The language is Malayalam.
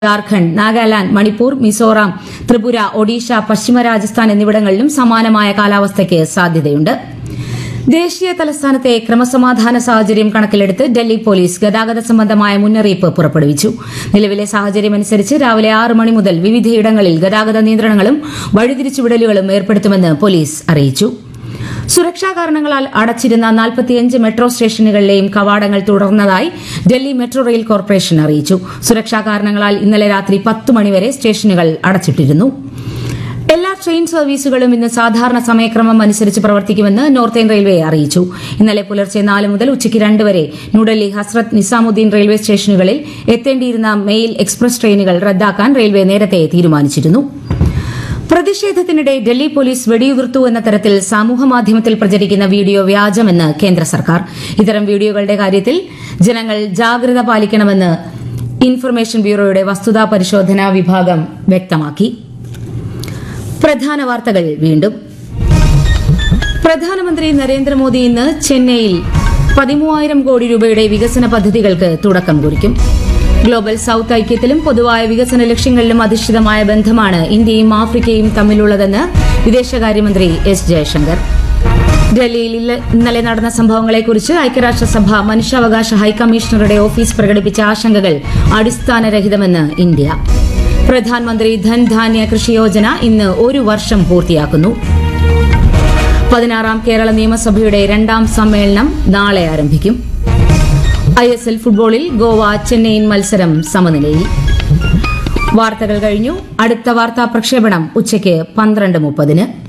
ജാർഖണ്ഡ് നാഗാലാന്റ് മണിപ്പൂർ മിസോറാം ത്രിപുര ഒഡീഷ പശ്ചിമ രാജസ്ഥാൻ എന്നിവിടങ്ങളിലും സമാനമായ കാലാവസ്ഥയ്ക്ക് സാധ്യതയുണ്ട് ദേശീയ തലസ്ഥാനത്തെ ക്രമസമാധാന സാഹചര്യം കണക്കിലെടുത്ത് ഡൽഹി പോലീസ് ഗതാഗത സംബന്ധമായ മുന്നറിയിപ്പ് പുറപ്പെടുവിച്ചു നിലവിലെ സാഹചര്യമനുസരിച്ച് രാവിലെ ആറ് മണി മുതൽ വിവിധയിടങ്ങളിൽ ഗതാഗത നിയന്ത്രണങ്ങളും വഴിതിരിച്ചുവിടലുകളും ഏർപ്പെടുത്തുമെന്ന് പോലീസ് അറിയിച്ചു സുരക്ഷാ കാരണങ്ങളാൽ അടച്ചിരുന്ന നാൽപ്പത്തിയഞ്ച് മെട്രോ സ്റ്റേഷനുകളിലെയും കവാടങ്ങൾ തുടർന്നതായി ഡൽഹി മെട്രോ റെയിൽ കോർപ്പറേഷൻ അറിയിച്ചു സുരക്ഷാ കാരണങ്ങളാൽ ഇന്നലെ രാത്രി പത്ത് മണിവരെ സ്റ്റേഷനുകൾ അടച്ചിട്ടിരുന്നു എല്ലാ ട്രെയിൻ സർവീസുകളും ഇന്ന് സാധാരണ സമയക്രമം അനുസരിച്ച് പ്രവർത്തിക്കുമെന്ന് നോർത്തേൺ റെയിൽവേ അറിയിച്ചു ഇന്നലെ പുലർച്ചെ നാല് മുതൽ ഉച്ചയ്ക്ക് രണ്ട് വരെ ന്യൂഡൽഹി ഹസ്രത്ത് നിസാമുദ്ദീൻ റെയിൽവേ സ്റ്റേഷനുകളിൽ എത്തേണ്ടിയിരുന്ന മെയിൽ എക്സ്പ്രസ് ട്രെയിനുകൾ റദ്ദാക്കാൻ റെയിൽവേ നേരത്തെ തീരുമാനിച്ചിരുന്നു പ്രതിഷേധത്തിനിടെ ഡൽഹി പോലീസ് വെടിയുതിർത്തു എന്ന തരത്തിൽ സമൂഹമാധ്യമത്തിൽ പ്രചരിക്കുന്ന വീഡിയോ വ്യാജമെന്ന് കേന്ദ്ര സർക്കാർ ഇത്തരം വീഡിയോകളുടെ കാര്യത്തിൽ ജനങ്ങൾ ജാഗ്രത പാലിക്കണമെന്ന് ഇൻഫർമേഷൻ ബ്യൂറോയുടെ വസ്തുതാ പരിശോധനാ വിഭാഗം വ്യക്തമാക്കി പ്രധാന വാർത്തകൾ വീണ്ടും പ്രധാനമന്ത്രി നരേന്ദ്രമോദി ഇന്ന് ചെന്നൈയിൽ പതിമൂവായിരം കോടി രൂപയുടെ വികസന പദ്ധതികൾക്ക് തുടക്കം കുറിക്കും ഗ്ലോബൽ സൌത്ത് ഐക്യത്തിലും പൊതുവായ വികസന ലക്ഷ്യങ്ങളിലും അധിഷ്ഠിതമായ ബന്ധമാണ് ഇന്ത്യയും ആഫ്രിക്കയും തമ്മിലുള്ളതെന്ന് വിദേശകാര്യമന്ത്രി എസ് ജയശങ്കർ ഡൽഹിയിൽ ഇല്ല- ഇന്നലെ നടന്ന സംഭവങ്ങളെക്കുറിച്ച് ഐക്യരാഷ്ട്രസഭ മനുഷ്യാവകാശ ഹൈക്കമ്മീഷണറുടെ ഓഫീസ് പ്രകടിപ്പിച്ച ആശങ്കകൾ അടിസ്ഥാനരഹിതമെന്ന് ഇന്ത്യ പ്രധാനമന്ത്രി ധൻധാന്യ കൃഷി യോജന ഇന്ന് ഒരു വർഷം പൂർത്തിയാക്കുന്നു പതിനാറാം കേരള നിയമസഭയുടെ രണ്ടാം സമ്മേളനം നാളെ ആരംഭിക്കും ഐ എസ് എൽ ഫുട്ബോളിൽ ഗോവ ചെന്നൈയിൻ മത്സരം സമനിലയിൽ വാർത്തകൾ കഴിഞ്ഞു അടുത്ത വാർത്താ പ്രക്ഷേപണം ഉച്ചയ്ക്ക് പന്ത്രണ്ട് മുപ്പതിന്